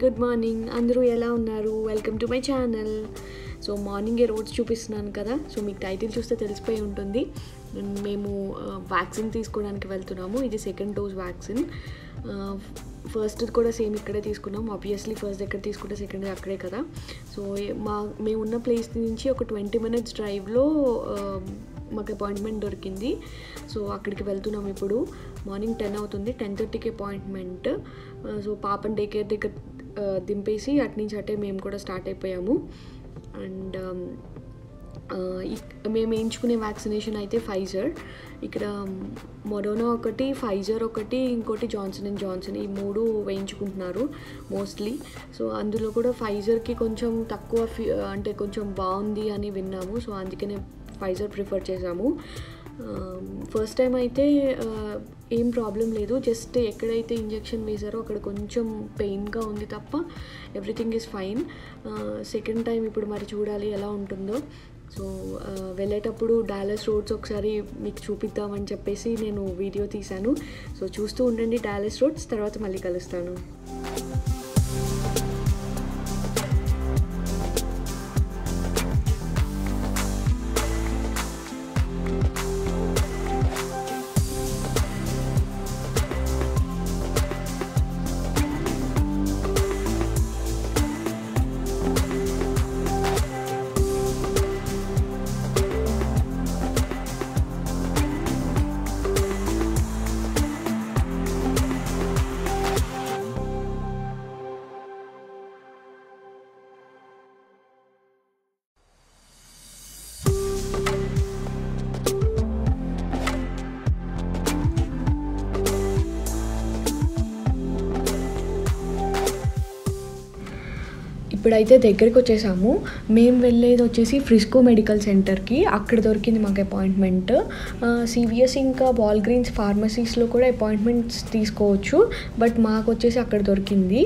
good morning అందరూ ఎలా ఉన్నారు welcome to my channel so మార్నింగే రోడ్స్ చూపిస్తున్నాను కదా సో మీకు టైటిల్ చూస్తే తెలిసిపోయి ఉంటుంది మేము వ్యాక్సిన్ తీసుకోవడానికి వెళ్తున్నాము ఇది సెకండ్ డోస్ వ్యాక్సిన్ ఫస్ట్ కూడా సేమ్ ఇక్కడే తీసుకున్నాం ఆబ్వియస్లీ ఫస్ట్ ఎక్కడ తీసుకుంటే సెకండ్ అక్కడే కదా సో మా మేము ఉన్న ప్లేస్ నుంచి ఒక ట్వంటీ మినిట్స్ డ్రైవ్లో మాకు అపాయింట్మెంట్ దొరికింది సో అక్కడికి వెళ్తున్నాం ఇప్పుడు మార్నింగ్ టెన్ అవుతుంది టెన్ థర్టీకి అపాయింట్మెంట్ సో పాపన్ డే కేర్ దగ్గర దింపేసి అటు నుంచి అటే మేము కూడా స్టార్ట్ అయిపోయాము అండ్ మేము వేయించుకునే వ్యాక్సినేషన్ అయితే ఫైజర్ ఇక్కడ మొరోనా ఒకటి ఫైజర్ ఒకటి ఇంకోటి జాన్సన్ అండ్ జాన్సన్ ఈ మూడు వేయించుకుంటున్నారు మోస్ట్లీ సో అందులో కూడా ఫైజర్కి కొంచెం తక్కువ అంటే కొంచెం బాగుంది అని విన్నాము సో అందుకనే ఫైజర్ ప్రిఫర్ చేసాము ఫస్ట్ టైం అయితే ఏం ప్రాబ్లం లేదు జస్ట్ ఎక్కడైతే ఇంజెక్షన్ వేశారో అక్కడ కొంచెం పెయిన్గా ఉంది తప్ప everything is fine second time ఇప్పుడు మరి చూడాలి ఎలా ఉంటుందో సో వెళ్ళేటప్పుడు డాలస్ రోడ్స్ ఒకసారి మీకు చూపిద్దామని చెప్పేసి నేను వీడియో తీశాను సో చూస్తూ ఉండండి డాలస్ రోడ్స్ తర్వాత మళ్ళీ కలుస్తాను ఇప్పుడైతే దగ్గరికి వచ్చేసాము మేము వెళ్ళేది వచ్చేసి ఫ్రిస్కో మెడికల్ సెంటర్కి అక్కడ దొరికింది మాకు అపాయింట్మెంట్ సివిఎస్ ఇంకా వాల్గ్రీన్స్ ఫార్మసీస్లో కూడా అపాయింట్మెంట్స్ తీసుకోవచ్చు బట్ మాకు వచ్చేసి అక్కడ దొరికింది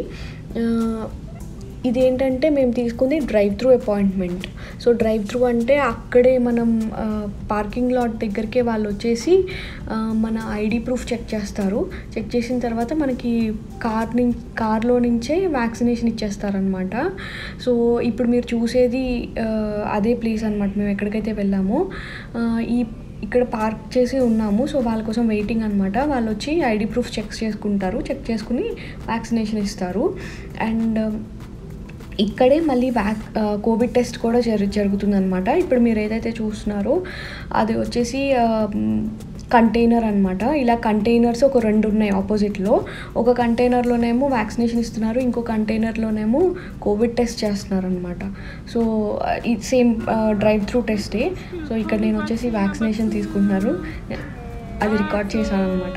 ఇదేంటంటే మేము తీసుకుంది drive through appointment so drive through అంటే అక్కడే మనం పార్కింగ్ లాట్ దగ్గరికి వాళ్ళు వచ్చేసి మన ఐడి ప్రూఫ్ చెక్ చేస్తారు చెక్ చేసిన తర్వాత మనకి కార్ నుంచి కార్లో నుంచే వ్యాక్సినేషన్ ఇచ్చేస్తారనమాట సో ఇప్పుడు మీరు చూసేది అదే ప్లేస్ అనమాట మేము ఎక్కడికైతే వెళ్ళామో ఈ ఇక్కడ పార్క్ చేసి ఉన్నాము సో వాళ్ళ కోసం వెయిటింగ్ అనమాట వాళ్ళు వచ్చి ఐడి ప్రూఫ్ చెక్ చేసుకుంటారు చెక్ చేసుకుని వ్యాక్సినేషన్ ఇస్తారు అండ్ ఇక్కడే మళ్ళీ వ్యాక్ కోవిడ్ టెస్ట్ కూడా జరు జరుగుతుందనమాట ఇప్పుడు మీరు ఏదైతే చూస్తున్నారో అది వచ్చేసి కంటైనర్ అనమాట ఇలా కంటైనర్స్ ఒక రెండు ఉన్నాయి ఆపోజిట్లో ఒక కంటైనర్లోనేమో వ్యాక్సినేషన్ ఇస్తున్నారు ఇంకో కంటైనర్లోనేమో కోవిడ్ టెస్ట్ చేస్తున్నారు అనమాట సో ఇది సేమ్ డ్రైవ్ త్రూ టెస్టే సో ఇక్కడ నేను వచ్చేసి వ్యాక్సినేషన్ తీసుకుంటున్నారు అది రికార్డ్ చేశాను అనమాట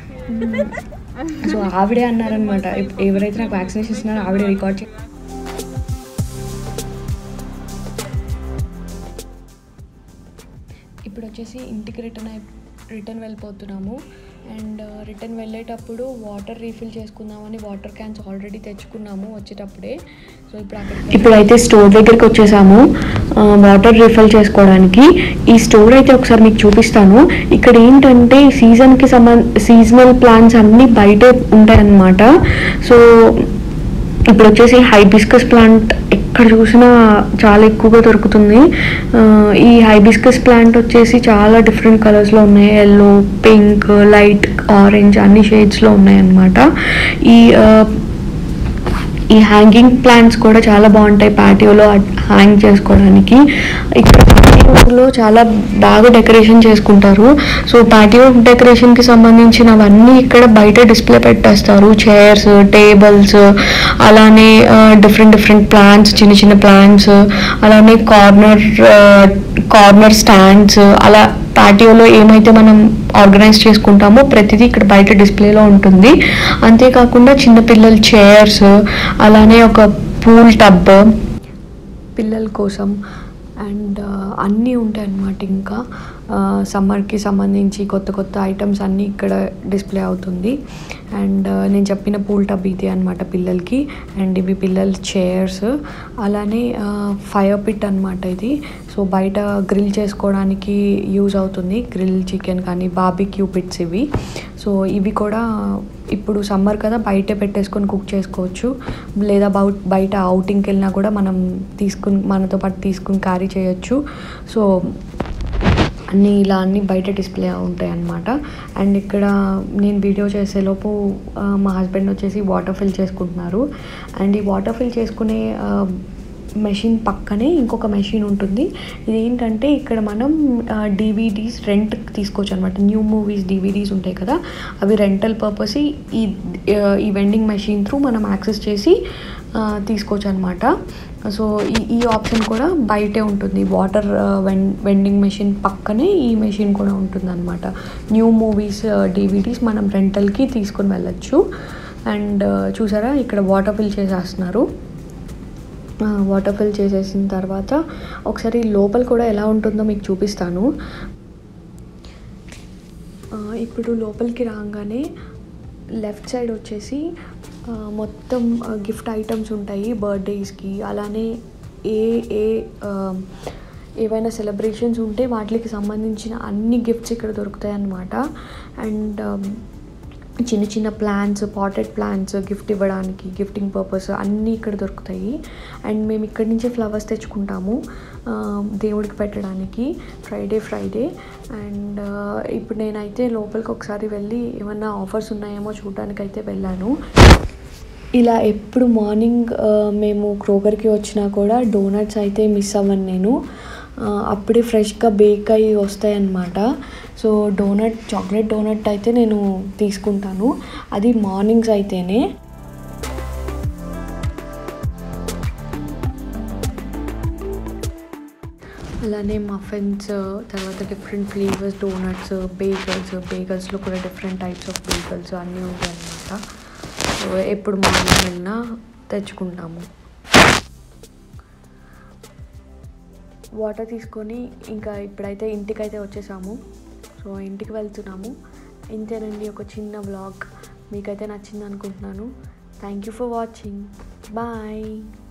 సో ఆవిడే అన్నారనమాట ఎవరైతే నాకు వ్యాక్సినేషన్ ఇస్తున్నారో ఆవిడే రికార్డ్ చే ఇప్పుడు వచ్చేసి ఇంటికి రిటర్న్ అయి రిటర్న్ వెళ్ళిపోతున్నాము అండ్ రిటర్న్ వెళ్ళేటప్పుడు వాటర్ రీఫిల్ చేసుకుందామని వాటర్ క్యాన్స్ ఆల్రెడీ తెచ్చుకున్నాము వచ్చేటప్పుడే సో ఇప్పుడు అక్కడ ఇప్పుడైతే స్టోర్ దగ్గరికి వచ్చేసాము వాటర్ రీఫిల్ చేసుకోవడానికి ఈ స్టోర్ అయితే ఒకసారి మీకు చూపిస్తాను ఇక్కడ ఏంటంటే సీజన్కి సంబంధ సీజనల్ ప్లాంట్స్ అన్నీ బయటే ఉంటాయన్నమాట సో ఇప్పుడు వచ్చేసి హైబిస్కస్ ప్లాంట్ ఎక్కడ చూసినా చాలా ఎక్కువగా దొరుకుతుంది ఈ హైబిస్కస్ ప్లాంట్ వచ్చేసి చాలా డిఫరెంట్ కలర్స్లో ఉన్నాయి ఎల్లో పింక్ లైట్ ఆరెంజ్ అన్ని షేడ్స్లో ఉన్నాయి అన్నమాట ఈ ఈ హ్యాంగింగ్ ప్లాంట్స్ కూడా చాలా బాగుంటాయి పాటియోలో హ్యాంగ్ చేసుకోవడానికి ఇక్కడ పాటియోలో చాలా బాగా డెకరేషన్ చేసుకుంటారు సో పాటియో డెకరేషన్కి సంబంధించినవన్నీ ఇక్కడ బయట డిస్ప్లే పెట్టేస్తారు చైర్స్ టేబుల్స్ అలానే డిఫరెంట్ డిఫరెంట్ ప్లాంట్స్ చిన్న చిన్న ప్లాంట్స్ అలానే కార్నర్ కార్నర్ స్టాండ్స్ అలా పాటియోలో ఏమైతే మనం ఆర్గనైజ్ చేసుకుంటామో ప్రతిదీ ఇక్కడ బయట డిస్ప్లేలో ఉంటుంది అంతేకాకుండా చిన్నపిల్లల చైర్స్ అలానే ఒక పూల్ టబ్ పిల్లల కోసం అండ్ అన్నీ ఉంటాయి అన్నమాట ఇంకా సమ్మర్కి సంబంధించి కొత్త కొత్త ఐటమ్స్ అన్నీ ఇక్కడ డిస్ప్లే అవుతుంది అండ్ నేను చెప్పిన పూల్ టబ్ ఇది అనమాట పిల్లలకి అండ్ ఇవి పిల్లల చైర్స్ అలానే ఫైర్ పిట్ అనమాట ఇది సో బయట గ్రిల్ చేసుకోవడానికి యూజ్ అవుతుంది గ్రిల్ చికెన్ కానీ బాబిక్యూ పిట్స్ ఇవి సో ఇవి కూడా ఇప్పుడు సమ్మర్ కదా బయటే పెట్టేసుకొని కుక్ చేసుకోవచ్చు లేదా బౌ బయట అవుటింగ్కి వెళ్ళినా కూడా మనం తీసుకుని మనతో పాటు తీసుకుని క్యారీ చేయొచ్చు సో అన్నీ ఇలా అన్నీ బయట డిస్ప్లే ఉంటాయి అన్నమాట అండ్ ఇక్కడ నేను వీడియో చేసేలోపు ఆ, మా హస్బెండ్ వచ్చేసి వాటర్ ఫిల్ చేసుకుంటున్నారు అండ్ ఈ వాటర్ ఫిల్ చేసుకునే మెషిన్ పక్కనే ఇంకొక మెషిన్ ఉంటుంది ఇదేంటంటే ఇక్కడ మనం డివిడీస్ రెంట్ తీసుకోవచ్చు అనమాట న్యూ మూవీస్ డివిడీస్ ఉంటాయి కదా అవి రెంటల్ పర్పస్ ఈ ఆ, ఈ వెండింగ్ మెషిన్ త్రూ మనం యాక్సెస్ చేసి ఆ, తీసుకోవచ్చు అనమాట సో ఈ ఈ ఆప్షన్ కూడా బయటే ఉంటుంది వాటర్ వెన్ వెండింగ్ మెషిన్ పక్కనే ఈ మెషిన్ కూడా ఉంటుంది అనమాట న్యూ మూవీస్ డివిడీస్ మనం రెంటల్కి తీసుకొని వెళ్ళొచ్చు అండ్ చూసారా ఇక్కడ వాటర్ ఫిల్ చేసేస్తున్నారు వాటర్ ఫిల్ చేసేసిన తర్వాత ఒకసారి లోపల కూడా ఎలా ఉంటుందో మీకు చూపిస్తాను ఆ, ఇప్పుడు లోపలికి రాగానే లెఫ్ట్ సైడ్ వచ్చేసి ఆ, మొత్తం గిఫ్ట్ ఐటమ్స్ ఉంటాయి బర్త్డేస్కి అలానే ఏ ఏ ఆ, ఏవైనా సెలబ్రేషన్స్ ఉంటే వాటికి సంబంధించిన అన్ని గిఫ్ట్స్ ఇక్కడ దొరుకుతాయి అన్నమాట అండ్ చిన్న చిన్న ప్లాన్స్ పాటెడ్ ప్లాన్స్ గిఫ్ట్ ఇవ్వడానికి గిఫ్టింగ్ పర్పస్ అన్నీ ఇక్కడ దొరుకుతాయి అండ్ మేము ఇక్కడి నుంచే ఫ్లవర్స్ తెచ్చుకుంటాము ఆ, దేవుడికి పెట్టడానికి ఫ్రైడే ఫ్రైడే అండ్ ఇప్పుడు నేనైతే లోపలికి ఒకసారి వెళ్ళి ఏమన్నా ఆఫర్స్ ఉన్నాయేమో చూడడానికి అయితే వెళ్ళాను ఇలా ఎప్పుడు మార్నింగ్ ఆ, మేము క్రోగర్కి వచ్చినా కూడా డోనట్స్ అయితే మిస్ అవ్వను నేను ఆ, అప్పుడే ఫ్రెష్గా బేక్ అయ్యి వస్తాయన్నమాట సో డోనట్ చాక్లెట్ డోనట్ అయితే నేను తీసుకుంటాను అది మార్నింగ్స్ అయితేనే అలానే మఫిన్స్ తర్వాత డిఫరెంట్ ఫ్లేవర్స్ డోనట్స్ బేగల్స్ బేగల్స్లో కూడా డిఫరెంట్ టైప్స్ ఆఫ్ బేగల్స్ అన్నీ ఉంటాయి అన్నమాట సో ఎప్పుడు మార్నింగ్ వెళ్ళినా తెచ్చుకుంటాము వాటర్ తీసుకొని ఇంకా ఇప్పుడైతే ఇంటికైతే వచ్చేసాము సో ఇంటికి వెళ్తున్నాము ఇంతేనండి ఒక చిన్న వ్లాగ్ మీకైతే నచ్చింది అనుకుంటున్నాను thank you for watching bye